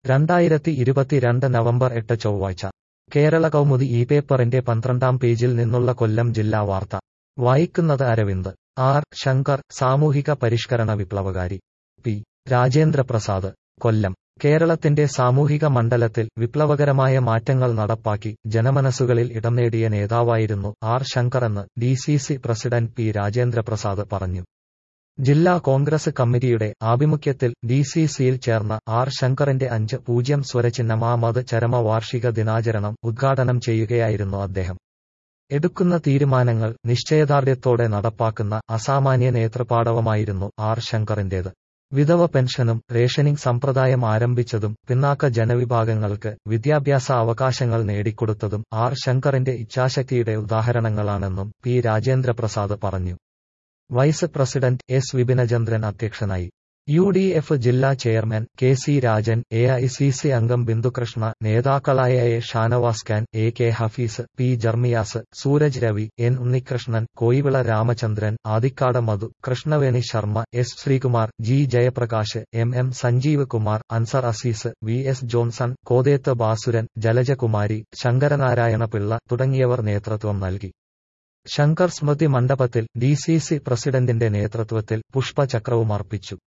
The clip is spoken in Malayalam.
രണ്ടായിരത്തി ഇരുപത്തിരണ്ട് നവംബർ എട്ട് ചൊവ്വാഴ്ച കേരള കൗമുദി ഈ പേപ്പറിന്റെ പന്ത്രണ്ടാം പേജിൽ നിന്നുള്ള കൊല്ലം ജില്ലാ വാർത്ത വായിക്കുന്നത് അരവിന്ദ് ആർ ശങ്കർ സാമൂഹിക പരിഷ്കരണ വിപ്ലവകാരി പി രാജേന്ദ്രപ്രസാദ് കൊല്ലം കേരളത്തിന്റെ സാമൂഹിക മണ്ഡലത്തിൽ വിപ്ലവകരമായ മാറ്റങ്ങൾ നടപ്പാക്കി ജനമനസ്സുകളിൽ ഇടം നേടിയ നേതാവായിരുന്നു ആർ ശങ്കറെന്ന് D C C president P Rajendraprasad പറഞ്ഞു ജില്ലാ കോൺഗ്രസ് കമ്മിറ്റിയുടെ ആഭിമുഖ്യത്തിൽ ഡി സി സിയിൽ ചേർന്ന ആർ ശങ്കറിന്റെ അഞ്ച് പൂജ്യം സ്വരചിഹ്നം ആമത് ചരമ വാർഷിക ദിനാചരണം ഉദ്ഘാടനം ചെയ്യുകയായിരുന്നു അദ്ദേഹം എടുക്കുന്ന തീരുമാനങ്ങൾ നിശ്ചയദാർഢ്യത്തോടെ നടപ്പാക്കുന്ന അസാമാന്യ നേതൃപാടവമായിരുന്നു ആർ ശങ്കറിന്റേത് വിധവ പെൻഷനും റേഷനിംഗ് സമ്പ്രദായം ആരംഭിച്ചതും പിന്നാക്ക ജനവിഭാഗങ്ങൾക്ക് വിദ്യാഭ്യാസ അവകാശങ്ങൾ നേടിക്കൊടുത്തതും ആർ ശങ്കറിന്റെ ഇച്ഛാശക്തിയുടെ ഉദാഹരണങ്ങളാണെന്നും പി രാജേന്ദ്രപ്രസാദ് പറഞ്ഞു വൈസ് പ്രസിഡന്റ് എസ് വിപിനചന്ദ്രൻ അധ്യക്ഷനായി യു ഡി എഫ് ജില്ലാ chairman K C Rajan A I C C അംഗം ബിന്ദുകൃഷ്ണ നേതാക്കളായ എ ഷാനവാസ് ഖാൻ എ കെ ഹഫീസ് പി ജർമിയാസ് സൂരജ് രവി എൻ ഉണ്ണികൃഷ്ണൻ കോയിവിള രാമചന്ദ്രൻ ആദിക്കാട് മധു കൃഷ്ണവേണി ശർമ്മ എസ് ശ്രീകുമാർ ജി ജയപ്രകാശ് എം എം സഞ്ജീവ് കുമാർ അൻസർ അസീസ് വി എസ് ജോൺസൺ കോതേത്ത് ബാസുരൻ ജലജകുമാരി ശങ്കരനാരായണ പിള്ള തുടങ്ങിയവർ നേതൃത്വം നൽകി ശങ്കർ സ്മൃതി മണ്ഡപത്തിൽ ഡി സി സി പ്രസിഡന്റിന്റെ നേതൃത്വത്തിൽ പുഷ്പചക്രവും അർപ്പിച്ചു